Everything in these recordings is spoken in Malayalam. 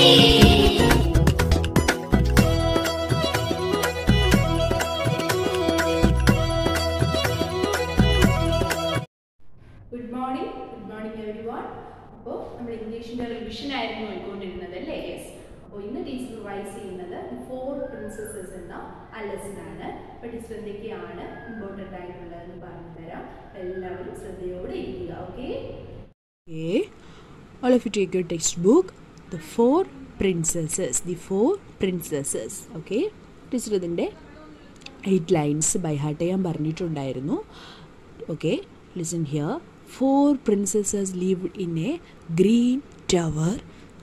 Good morning good morning everyone അപ്പോൾ നമ്മൾ ഇംഗ്ലീഷിൻ്റെ റിവിഷൻ ആയിരുന്നു പോയിക്കൊണ്ടിരുന്നത് അല്ലേ യെസ് അപ്പോൾ ഇന്ന് ടീച്ചർ റിവൈസ് ചെയ്യുന്നത് ഫോർ പ്രിൻസസസ് എന്ന ആ ലെസനാണ് അപ്പോൾ ടീച്ചർ എന്തൊക്കെയാണ് ഇമ്പോർട്ടൻ്റ് ആയിട്ടുള്ളതെന്ന് പറഞ്ഞു തരാം അപ്പോൾ എല്ലാവരും ശ്രദ്ധയോടെ ഇരിക്കുക okay Okay, all of you take your textbook. The four princesses. The four princesses. Okay, teacher ഇതിൻ്റെ എയ്റ്റ് ലൈൻസ് ബൈ ഹാർട്ട് ചെയ്യാൻ പറഞ്ഞിട്ടുണ്ടായിരുന്നു okay listen here four princesses live in a green tower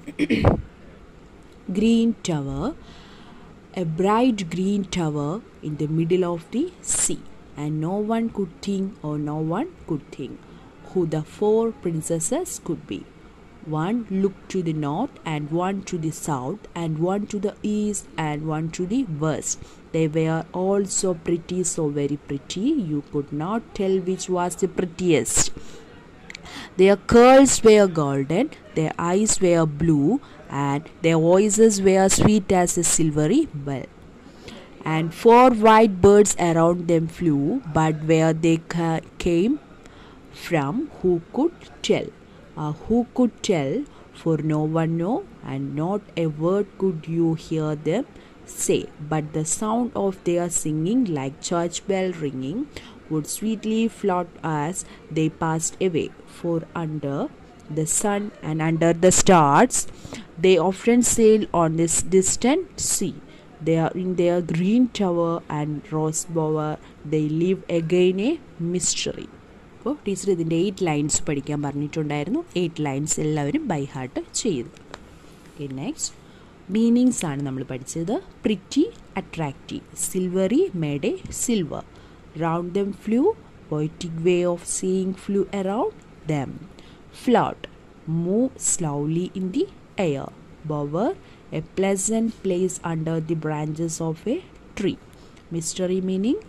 green tower, a bright green tower in the middle of the sea, and no one could think or no one could think who the four princesses could be. One looked to the north, and one to the south, and one to the east, and one to the west. They were all so pretty, so very pretty, you could not tell which was the prettiest. Their curls were golden, their eyes were blue, and their voices were sweet as a silvery bell. And four white birds around them flew, but where they ca- came from, who could tell? Uh, who could tell? For no one know, and not a word could you hear them say. But the sound of their singing, like church bell ringing, would sweetly float as they passed away. For under the sun and under the stars, they often sail on this distant sea. They are in their green tower and rose bower. They live again a mystery. അപ്പോൾ ടീച്ചർ ഇതിൻ്റെ എയ്റ്റ് ലൈൻസ് പഠിക്കാൻ പറഞ്ഞിട്ടുണ്ടായിരുന്നു എയ്റ്റ് ലൈൻസ് എല്ലാവരും ബൈ ഹാർട്ട് ചെയ്തു ഓക്കെ നെക്സ്റ്റ് മീനിങ്സ് ആണ് നമ്മൾ പഠിച്ചത് pretty attractive silvery made a silver round them flew poetic way of seeing flew around them float move slowly in the air bower a pleasant place under the branches of a tree mystery meaning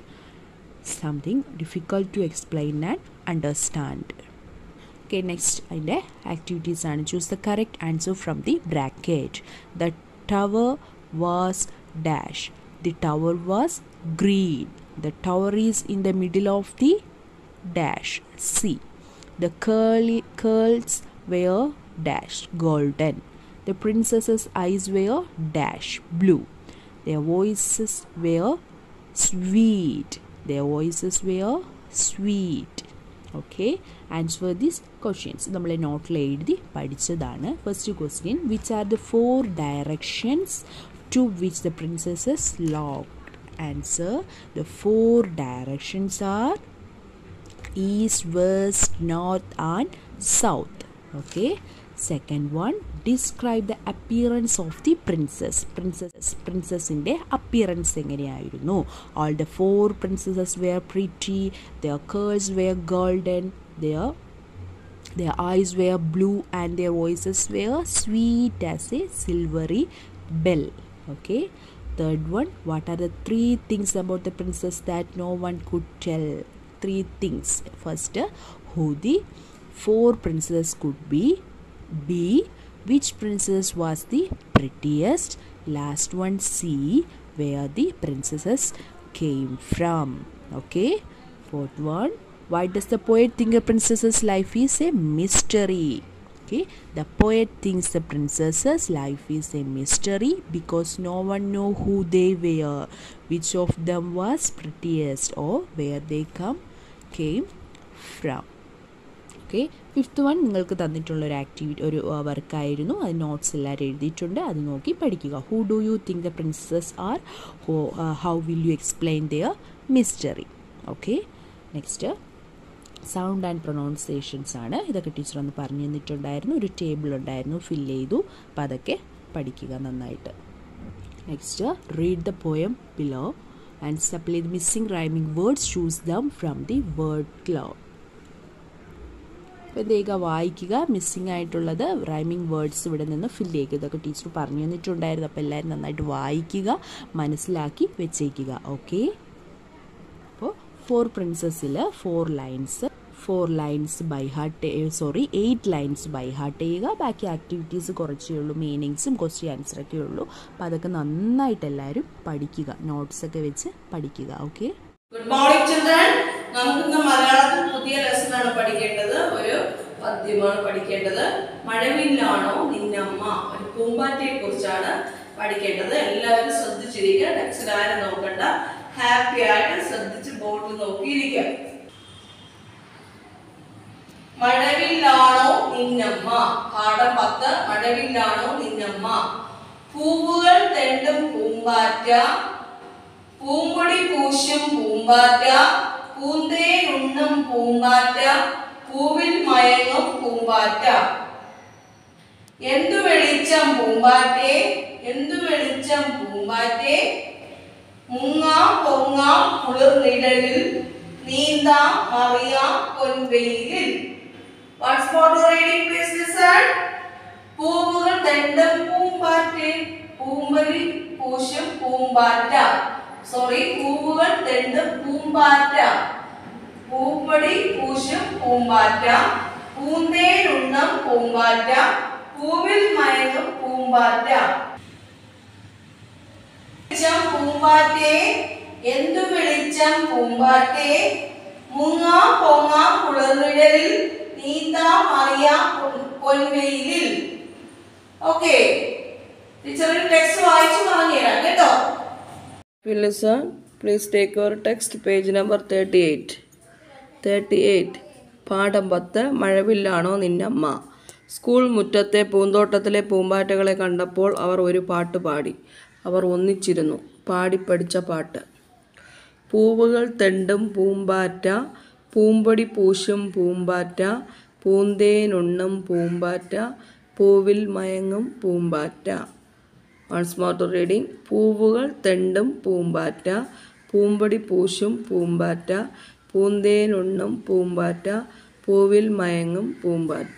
something difficult to explain and understand okay next അതിൻ്റെ ആക്ടിവിറ്റീസ് ആണ് choose the correct answer from the bracket the tower was dash the tower was green the tower is in the middle of the dash sea the curly curls were dash golden the princesses eyes were dash blue their voices were sweet their voices were sweet okay answer these questions നമ്മൾ നോട്ടിൽ എഴുതി പഠിച്ചതാണ് first question which are the four directions to which the princesses locked answer the four directions are east, west, north, and south. Okay. Second one, describe the appearance of the princess. Princess, princessന്റെ appearance എങ്ങനെയായിരുന്നു all the four princesses were pretty their curls were golden their their eyes were blue and their voices were sweet as a silvery bell okay third one what are the three things about the princess that no one could tell three things first who the four princesses could be b which princess was the prettiest last one c where the princesses came from okay fourth one why does the poet think a princess's life is a mystery okay the poet thinks the princess's life is a mystery because no one know who they were which of them was prettiest or where they come came from okay fifth one നിങ്ങൾക്ക് തന്നിട്ടുള്ള ഒരു ആക്ടിവിറ്റി ഒരു വർക്കായിരുന്നു അത് നോട്ട്സ് എല്ലാവരും എഴുതിയിട്ടുണ്ട് അത് നോക്കി പഠിക്കുക who do you think the princess are ho how will you explain their mystery okay next sound and pronunciations ആണ് ഇതൊക്കെ ടീച്ചർ ഒന്ന് പറഞ്ഞു തന്നിട്ടുണ്ടായിരുന്നു ഒരു ടേബിൾ ഉണ്ടായിരുന്നു ഫില്ല് ചെയ്തു അപ്പോൾ അതൊക്കെ പഠിക്കുക നന്നായിട്ട് next read the poem below and supply the missing rhyming words choose them from the word cloud അപ്പോൾ എന്ത് ചെയ്യുക വായിക്കുക മിസ്സിംഗ് ആയിട്ടുള്ളത് റൈമിംഗ് വേർഡ്സ് ഇവിടെ നിന്ന് ഫില്ല് ചെയ്യുക ഇതൊക്കെ ടീച്ചർ പറഞ്ഞു തന്നിട്ടുണ്ടായിരുന്നു അപ്പോൾ എല്ലാവരും നന്നായിട്ട് വായിക്കുക മനസ്സിലാക്കി വെച്ചേക്കുക ഓക്കെ അപ്പോൾ ഫോർ പ്രിൻസസിൽ four lines four lines by heart sorry eight lines by heart ചെയ്യുക ബാക്കി ആക്ടിവിറ്റീസ് കുറച്ചേ ഉള്ളൂ മീനിങ്സും ക്വസ്റ്റ്യൻ ആൻസറൊക്കെ ഉള്ളൂ അപ്പോൾ അതൊക്കെ നന്നായിട്ട് എല്ലാവരും പഠിക്കുക നോട്ട്സൊക്കെ വെച്ച് പഠിക്കുക ഓക്കെ ഗുഡ് മോർണിംഗ് ചിൽഡ്രൻ നമുക്കിന്ന് മലയാളത്തിൽ പുതിയ ലെസൺ ആണ് പഠിക്കേണ്ടത് ഒരു പദ്യമാണ് പഠിക്കേണ്ടത് മഴവില്ലാണോ നിന്നമ്മ ഒരു പൂമ്പാറ്റയെ കുറിച്ചാണ് പഠിക്കേണ്ടത് എല്ലാവരും ശ്രദ്ധിച്ചിരിക്കുക ടെക്സ്റ്റിൽ ആരും നോക്കണ്ട ഹാപ്പി ആയിട്ട് ശ്രദ്ധിച്ച് ബോർഡിൽ നോക്കിയിരിക്കുക മഴവില്ലാണോ നിന്നമ്മ പാഠം പത്ത് മഴവില്ലാണോ നിന്നമ്മ പൂവുകൾ തെണ്ടും പൂമ്പാറ്റ പൂമ്പൊടി പൂശും പൂമ്പാറ്റ പൂന്തേനുണ്ണും പൂമ്പാറ്റ പൂവിൽ മയങ്ങും പൂമ്പാറ്റ എന്തു വെളിച്ചം പൂമ്പാറ്റേ എന്തു വെളിച്ചം പൂമ്പാറ്റേ മുങ്ങാം പൊങ്ങാം കുളിർനിഴലിൽ നീന്താം മറിയാം പൊൻവെയിലിൽ what's for reading please listen പൂവുകൾ തെണ്ടും പൂമ്പാറ്റേ പൂമ്പലി പൂശും പൂമ്പാറ്റ സോറി പൂവുകൾ തെണ്ടും പൂമ്പാറ്റ പൂപ്പടി പൂശും പൂമ്പാറ്റ പൂന്തേനുണ്ണം പൂമ്പാറ്റ പൂവിൽ മയങ്ങും പൂമ്പാറ്റ വെളിച്ചം പൂമ്പാറ്റേ എന്തു വെളിച്ചം പൂമ്പാറ്റേ മുങ്ങാം പൊങ്ങാം കുളിർനിഴലിൽ നീന്താം അറിയാം പൊൻ- പൊൻവെയിലിൽ ഓക്കെ ടീച്ചറിന് ടെക്സ്റ്റ് വായിച്ചു പറഞ്ഞുതരാം കേട്ടോ Listen, please take your text page number 38. 38. പാഠം പത്ത് മഴവില്ലാണോ നിന്നമ്മ സ്കൂൾ മുറ്റത്തെ പൂന്തോട്ടത്തിലെ പൂമ്പാറ്റകളെ കണ്ടപ്പോൾ അവർ ഒരു പാട്ട് പാടി അവർ ഒന്നിച്ചിരുന്നു പാടി പഠിച്ച പാട്ട് പൂവുകൾ തെണ്ടും പൂമ്പാറ്റ പൂമ്പൊടി പൂശും പൂമ്പാറ്റ പൂന്തേനുണ്ണും പൂമ്പാറ്റ പൂവിൽ മയങ്ങും പൂമ്പാറ്റ വൺസ് മോർ ടു റീഡിങ് പൂവുകൾ തെണ്ടും പൂമ്പാറ്റ പൂമ്പൊടി പൂശും പൂമ്പാറ്റ പൂന്തേനുണ്ണും പൂമ്പാറ്റ പൂവിൽ മയങ്ങും പൂമ്പാറ്റ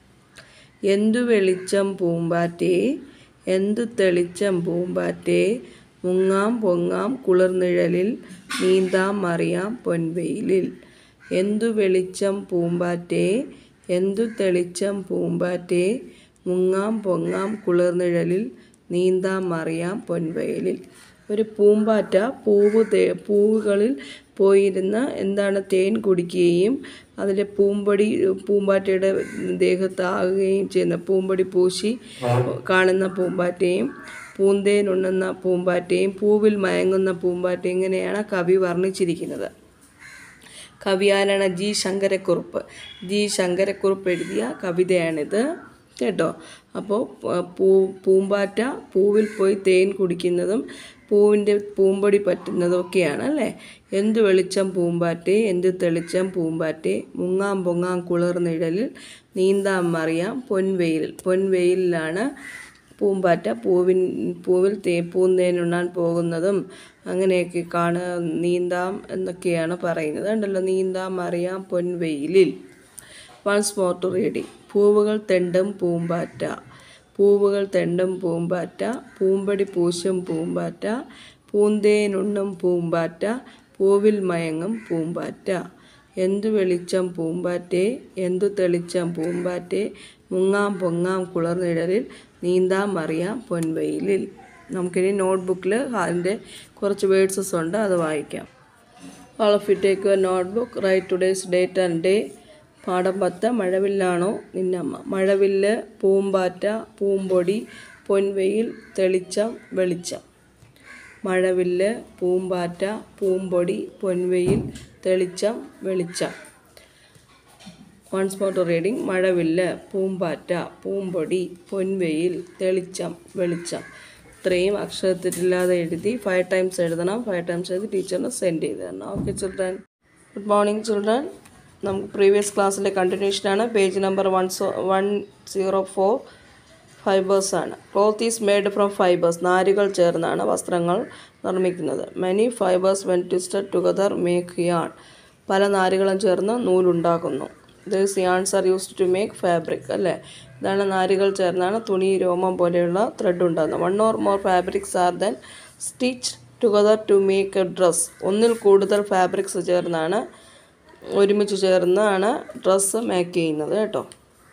എന്തു വെളിച്ചം പൂമ്പാറ്റേ എന്തു തെളിച്ചം പൂമ്പാറ്റേ മുങ്ങാം പൊങ്ങാം കുളിർനിഴലിൽ നീന്താം മറിയാം പൊൻവെയിലിൽ എന്തു വെളിച്ചം പൂമ്പാറ്റേ എന്തു തെളിച്ചം പൂമ്പാറ്റേ മുങ്ങാം പൊങ്ങാം കുളിർനിഴലിൽ നീന്താം മറിയാം പൊൻവെയിലിൽ ഒരു പൂമ്പാറ്റ പൂവ് തേ പൂവുകളിൽ പോയിരുന്ന് എന്താണ് തേൻ കുടിക്കുകയും അതിലെ പൂമ്പൊടി പൂമ്പാറ്റയുടെ ദേഹത്താകുകയും ചെയ്യുന്ന പൂമ്പൊടി പൂശി കാണുന്ന പൂമ്പാറ്റയും പൂന്തേൻ ഉണ്ണുന്ന പൂമ്പാറ്റയും പൂവിൽ മയങ്ങുന്ന പൂമ്പാറ്റ ഇങ്ങനെയാണ് കവി വർണ്ണിച്ചിരിക്കുന്നത് കവിയാരാണ് ജി ശങ്കരക്കുറുപ്പ് ജി ശങ്കരക്കുറുപ്പ് എഴുതിയ കവിതയാണിത് കേട്ടോ അപ്പോൾ പൂ പൂമ്പാറ്റ പൂവിൽ പോയി തേൻ കുടിക്കുന്നതും പൂവിൻ്റെ പൂമ്പൊടി പറ്റുന്നതും ഒക്കെയാണ് അല്ലേ എന്ത് വെളിച്ചം പൂമ്പാറ്റെ എന്ത് തെളിച്ചം പൂമ്പാറ്റെ മുങ്ങാം പൊങ്ങാം കുളിർ നിഴലിൽ നീന്താം മറിയാം പൊൻവെയിലിൽ പൊൻവെയിലിലാണ് പൂമ്പാറ്റ പൂവിൻ പൂവിൽ തേ പൂന്തേനുണ്ണാൻ പോകുന്നതും അങ്ങനെയൊക്കെ കാണ നീന്താം എന്നൊക്കെയാണ് പറയുന്നത് ഉണ്ടല്ലോ നീന്താം അറിയാം പൊൻവെയിലിൽ വൺസ് മോർ ടു റീഡിങ് പൂവുകൾ തെണ്ടും പൂമ്പാറ്റ പൂവുകൾ തെണ്ടും പൂമ്പാറ്റ പൂമ്പടി പൂശും പൂമ്പാറ്റ പൂന്തേനുണ്ണും പൂമ്പാറ്റ പൂവിൽ മയങ്ങും പൂമ്പാറ്റ എന്തു വെളിച്ചം പൂമ്പാറ്റെ എന്തു തെളിച്ചം പൂമ്പാറ്റെ മുങ്ങാം പൊങ്ങാം കുളർനിഴലിൽ നീന്താം അറിയാം പൊൻവെയിലിൽ നമുക്കിനി നോട്ട്ബുക്കിൽ അതിൻ്റെ കുറച്ച് വേർഡ്സസ് ഉണ്ട് അത് വായിക്കാം all of you take your notebook write today's date and day പാഠം പത്ത് മഴവില്ലാണോ നിന്നമ്മ മഴവില്ല് പൂമ്പാറ്റ പൂമ്പൊടി പൊൻവെയിൽ തെളിച്ചം വെളിച്ചം മഴവില്ല് പൂമ്പാറ്റ പൂമ്പൊടി പൊൻവെയിൽ തെളിച്ചം വെളിച്ചം വൺസ് മോർ ടു റീഡിങ് മഴവില്ല് പൂമ്പാറ്റ പൂമ്പൊടി പൊൻവെയിൽ തെളിച്ചം വെളിച്ചം ഇത്രയും അക്ഷരത്തിലില്ലാതെ എഴുതി ഫൈവ് ടൈംസ് എഴുതണം ഫൈവ് ടൈംസ് എഴുതി ടീച്ചറിന് സെൻഡ് ചെയ്ത് തരണം okay children good morning children നമുക്ക് പ്രീവിയസ് ക്ലാസ്സിലെ കണ്ടിന്യൂഷനാണ് page number one so one zero four fibres ആണ് cloth is made from fibres നാരുകൾ ചേർന്നാണ് വസ്ത്രങ്ങൾ നിർമ്മിക്കുന്നത് many fibres when twisted together make yarn പല നാരുകളും ചേർന്ന് നൂലുണ്ടാക്കുന്നു these yarns are used to make fabric അല്ലേ ഇതാണ് നാരുകൾ ചേർന്നാണ് തുണി രോമം പോലെയുള്ള ത്രെഡ് ഉണ്ടാകുന്നത് one or more fabrics are then stitch together to make a dress ഒന്നിൽ കൂടുതൽ ഫാബ്രിക്സ് ചേർന്നാണ് ഒരുമിച്ച് ചേർന്നാണ് ഡ്രസ്സ് മേക്ക് ചെയ്യുന്നത് കേട്ടോ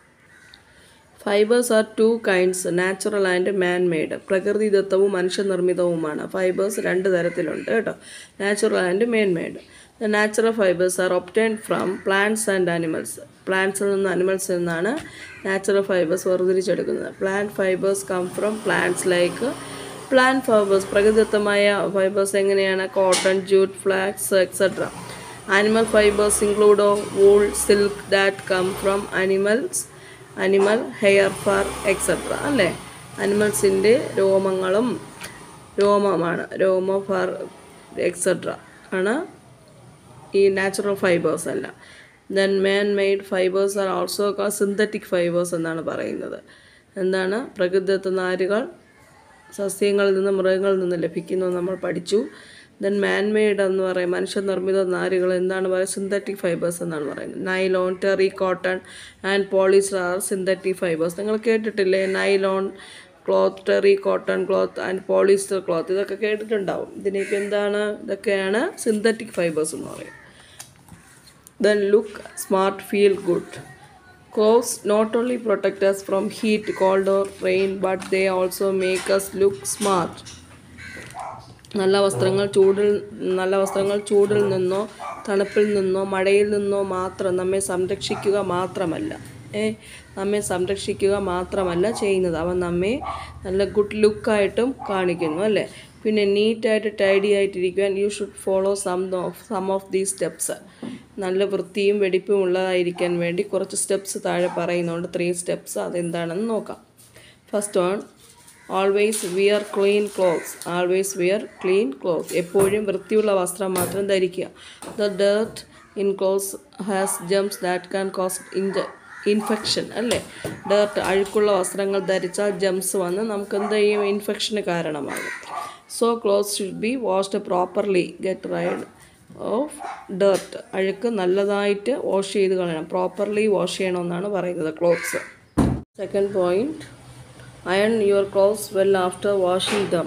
fibres are two kinds natural and man made പ്രകൃതിദത്തവും മനുഷ്യനിർമ്മിതവുമാണ് ഫൈബേഴ്സ് രണ്ട് തരത്തിലുണ്ട് കേട്ടോ natural and man made the natural fibres are obtain from plants and animals പ്ലാന്റ്സിൽ നിന്ന് അനിമൽസിൽ നിന്നാണ് നാച്ചുറൽ ഫൈബേഴ്സ് വേർതിരിച്ചെടുക്കുന്നത് plant fibres come from plants like plant fibres പ്രകൃതിദത്തമായ ഫൈബേഴ്സ് എങ്ങനെയാണ് cotton jute flax etcetera animal fibres include wool silk that come from animals animal hair fur etcetera അല്ലേ അനിമൽസിൻ്റെ രോമങ്ങളും രോമമാണ് രോമ ഫർ എക്സെട്ര ആണ് ഈ നാച്ചുറൽ ഫൈബേഴ്സ് അല്ല then man made fibres are also synthetic fibres എന്നാണ് പറയുന്നത് എന്താണ് പ്രകൃതിദത്ത നാരുകൾ സസ്യങ്ങളിൽ നിന്ന് മൃഗങ്ങളിൽ നിന്ന് ലഭിക്കുന്നു എന്ന് നമ്മൾ പഠിച്ചു ദെൻ മാൻ മെയ്ഡ് എന്ന് പറയും മനുഷ്യനിർമ്മിത നാരുകൾ എന്താണ് പറയുക സിന്തറ്റിക് ഫൈബേഴ്സ് എന്നാണ് പറയുന്നത് nylon terry cotton and polyester are synthetic fibres നിങ്ങൾ കേട്ടിട്ടില്ലേ nylon cloth terry cotton cloth and polyester cloth ഇതൊക്കെ കേട്ടിട്ടുണ്ടാവും ഇതിനൊക്കെ എന്താണ് ഇതൊക്കെയാണ് സിന്തറ്റിക് ഫൈബേഴ്സ് എന്ന് പറയും then look smart feel good clothes not only protect us from heat cold or rain but they also make us look smart നല്ല വസ്ത്രങ്ങൾ ചൂടിൽ നല്ല വസ്ത്രങ്ങൾ ചൂടിൽ നിന്നോ തണുപ്പിൽ നിന്നോ മഴയിൽ നിന്നോ മാത്രം നമ്മെ സംരക്ഷിക്കുക മാത്രമല്ല ഏ നമ്മെ സംരക്ഷിക്കുക മാത്രമല്ല ചെയ്യുന്നത് അവ നമ്മെ നല്ല ഗുഡ് ലുക്കായിട്ടും കാണിക്കുന്നു അല്ലേ പിന്നെ നീറ്റായിട്ട് ടൈഡി ആയിട്ടിരിക്കുവാൻ you should follow some of some of these steps നല്ല വൃത്തിയും വെടിപ്പും ഉള്ളതായിരിക്കാൻ വേണ്ടി കുറച്ച് സ്റ്റെപ്സ് താഴെ പറയുന്നുണ്ട് ത്രീ സ്റ്റെപ്സ് അതെന്താണെന്ന് നോക്കാം first one always wear clean clothes always wear clean cloth എപ്പോഴും വൃത്തിയുള്ള വസ്ത്രം മാത്രം ധരിക്കുക the dirt in clothes has germs that can cause ഇൻജ ഇൻഫെക്ഷൻ അല്ലേ ഡേർട്ട് അഴുക്കുള്ള വസ്ത്രങ്ങൾ ധരിച്ചാൽ ജംസ് വന്ന് നമുക്ക് എന്ത് ചെയ്യും ഇൻഫെക്ഷന് കാരണമാകും so clothes should be washed properly get rid of dirt അഴുക്ക് നല്ലതായിട്ട് വാഷ് ചെയ്ത് കളയണം പ്രോപ്പർലി വാഷ് ചെയ്യണമെന്നാണ് പറയുന്നത് clothes second point iron your clothes well after washing dum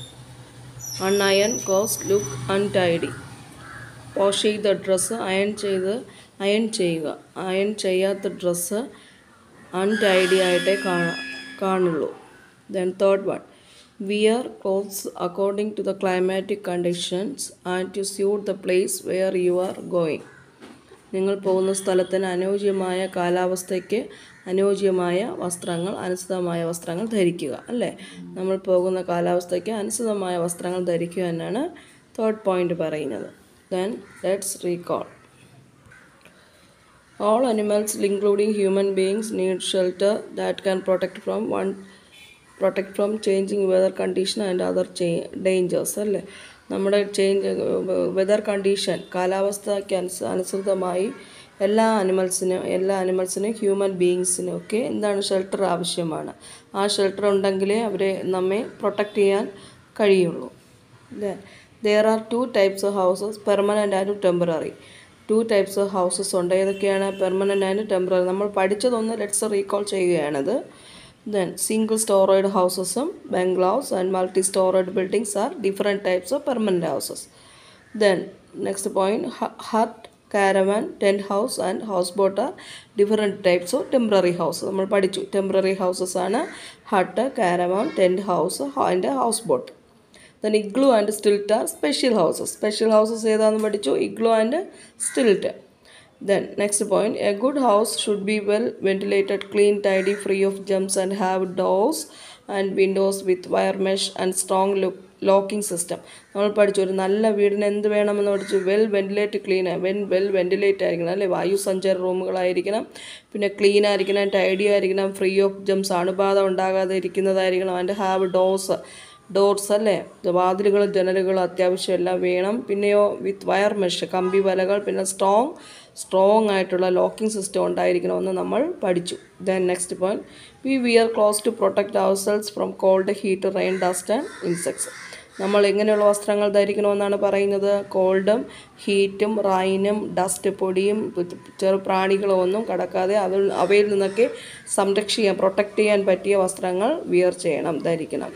അൺഅയൺ ക്ലോത്ത്സ് ലുക്ക് അൺടൈഡി വാഷ് ചെയ്ത ഡ്രസ്സ് അയൺ ചെയ്ത് അയൺ ചെയ്യുക അയൺ ചെയ്യാത്ത ഡ്രസ്സ് അൺടൈഡി ആയിട്ടേ കാണാ കാണുള്ളൂ then third one wear clothes according to the climatic conditions and to suit the place where you are going നിങ്ങൾ പോകുന്ന സ്ഥലത്തിന് അനുയോജ്യമായ കാലാവസ്ഥയ്ക്ക് അനുയോജ്യമായ വസ്ത്രങ്ങൾ അനുസൃതമായ വസ്ത്രങ്ങൾ ധരിക്കുക അല്ലേ നമ്മൾ പോകുന്ന കാലാവസ്ഥയ്ക്ക് അനുസൃതമായ വസ്ത്രങ്ങൾ ധരിക്കുക എന്നാണ് തേർഡ് പോയിന്റ് പറയുന്നത് then let's recall all animals including human beings need shelter that can protect from one protect from changing weather condition and other dangers അല്ലേ നമ്മുടെ ചേഞ്ച് വെതർ കണ്ടീഷൻ കാലാവസ്ഥയ്ക്ക് അനുസ അനുസൃതമായി എല്ലാ അനിമൽസിനും എല്ലാ അനിമൽസിനും ഹ്യൂമൻ ബീയിങ്സിനും ഒക്കെ എന്താണ് ഷെൽട്ടർ ആവശ്യമാണ് ആ ഷെൽട്ടർ ഉണ്ടെങ്കിലേ അവരെ നമ്മെ പ്രൊട്ടക്റ്റ് ചെയ്യാൻ കഴിയുള്ളൂ there are two types of houses permanent and temporary two types of houses ഉണ്ട് ഏതൊക്കെയാണ് പെർമനൻ്റ് ആൻഡ് ടെമ്പററി നമ്മൾ പഠിച്ചതൊന്ന് ലെറ്റ്സ് റീകോൾ ചെയ്യുകയാണത് Then single storage houses, bungalows and multi-storage buildings are different types of permanent houses. Then next point, hu- hut, caravan, tent house and houseboat are different types of temporary houses. നമ്മൾ പഠിച്ചു ടെമ്പററി ഹൗസസ് ആണ് hut caravan tent house and house boat then igloo and stilt are special houses special houses ഏതാണെന്ന് പഠിച്ചു igloo and stilt Then next point, a good house should be well ventilated, clean, tidy, free of germs and have doors and windows with wire mesh and strong look locking system നമ്മൾ പഠിച്ചു ഒരു നല്ല വീടിന് എന്ത് വേണമെന്ന് പഠിച്ചു well ventilate clean when well ventilate ആയിരിക്കണം അല്ലേ വായു സഞ്ചാര റൂമുകളായിരിക്കണം പിന്നെ ക്ലീൻ ആയിരിക്കണം ടൈഡി ആയിരിക്കണം ഫ്രീ ഓഫ് ജംസ് അണുബാധ ഉണ്ടാകാതെ ഇരിക്കുന്നതായിരിക്കണം ആൻഡ് ഹാവ് ഡോർസ് ഡോർസ് അല്ലേ വാതിലുകളും ജനലുകളും അത്യാവശ്യം എല്ലാം വേണം പിന്നെയോ വിത്ത് വയർ മെഷ് കമ്പി വലകൾ പിന്നെ സ്ട്രോങ് സ്ട്രോങ് ആയിട്ടുള്ള ലോക്കിംഗ് സിസ്റ്റം ഉണ്ടായിരിക്കണമെന്ന് നമ്മൾ പഠിച്ചു then next point we wear clothes to protect ourselves from cold heat rain dust and insects നമ്മൾ എങ്ങനെയുള്ള വസ്ത്രങ്ങൾ ധരിക്കണമെന്നാണ് പറയുന്നത് കോൾഡും ഹീറ്റും റൈനും ഡസ്റ്റ് പൊടിയും ചെറു പ്രാണികളും ഒന്നും കടക്കാതെ അതിൽ അവയിൽ നിന്നൊക്കെ സംരക്ഷിക്കാൻ പ്രൊട്ടക്റ്റ് ചെയ്യാൻ പറ്റിയ വസ്ത്രങ്ങൾ വിയർ ചെയ്യണം ധരിക്കണം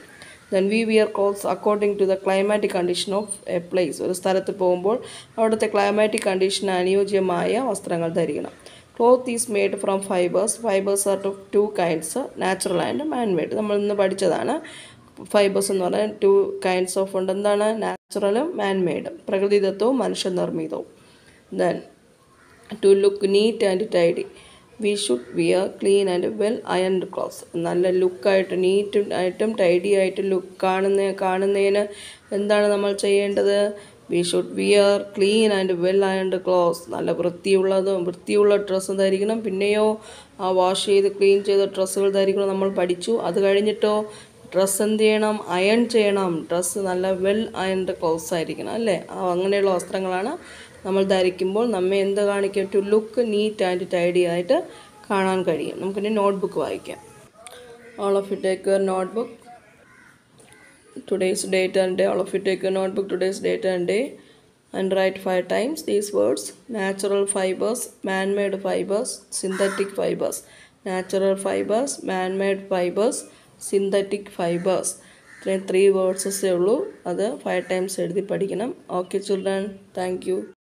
then we wear clothes according to the climatic condition of a place ഒരു സ്ഥലത്ത് പോകുമ്പോൾ അവിടുത്തെ ക്ലൈമാറ്റിക് കണ്ടീഷന് അനുയോജ്യമായ വസ്ത്രങ്ങൾ ധരിക്കണം cloth is made from fibres fibres are two two kinds natural and man made നമ്മൾ ഇന്ന് പഠിച്ചതാണ് ഫൈബേഴ്സ് എന്ന് പറഞ്ഞാൽ ടു കൈൻഡ്സ് ഓഫ് ഉണ്ട് എന്താണ് നാച്ചുറലും മാൻ മെയ്ഡും പ്രകൃതിദത്തവും മനുഷ്യനിർമ്മിതവും then to look neat and tidy we should wear clean and well ironed clothes നല്ല ലുക്കായിട്ട് നീറ്റും ആയിട്ടും ടൈഡി ആയിട്ട് ലുക്ക് കാണുന്ന കാണുന്നതിന് എന്താണ് നമ്മൾ ചെയ്യേണ്ടത് we should wear clean and well ironed clothes നല്ല വൃത്തിയുള്ളതും വൃത്തിയുള്ള ഡ്രസ്സ് ധരിക്കണം പിന്നെയോ ആ വാഷ് ചെയ്ത് ക്ലീൻ ചെയ്ത ഡ്രസ്സുകൾ ധരിക്കണം നമ്മൾ പഠിച്ചു അത് കഴിഞ്ഞിട്ടോ ഡ്രസ്സ് എന്ത് ചെയ്യണം അയൺ ചെയ്യണം ഡ്രസ്സ് നല്ല വെൽ അയൺഡ് ക്ലോത്ത്സ് ആയിരിക്കണം അല്ലേ ആ അങ്ങനെയുള്ള വസ്ത്രങ്ങളാണ് നമ്മൾ ധരിക്കുമ്പോൾ നമ്മെ എന്ത് കാണിക്കും to look neat and tidy ആയിട്ട് കാണാൻ കഴിയും നമുക്കിനി നോട്ട്ബുക്ക് വായിക്കാം all of you take your notebook today's date and day all of you take a notebook today's date and day and write five times these words natural fibers man-made fibers synthetic fibers natural fibers man-made fibers synthetic fibers ഇത്രയും ത്രീ വേർഡ്സസേ ഉള്ളൂ അത് ഫൈവ് ടൈംസ് എഴുതി പഠിക്കണം ഓക്കെ ചിൽഡ്രൻ താങ്ക് യു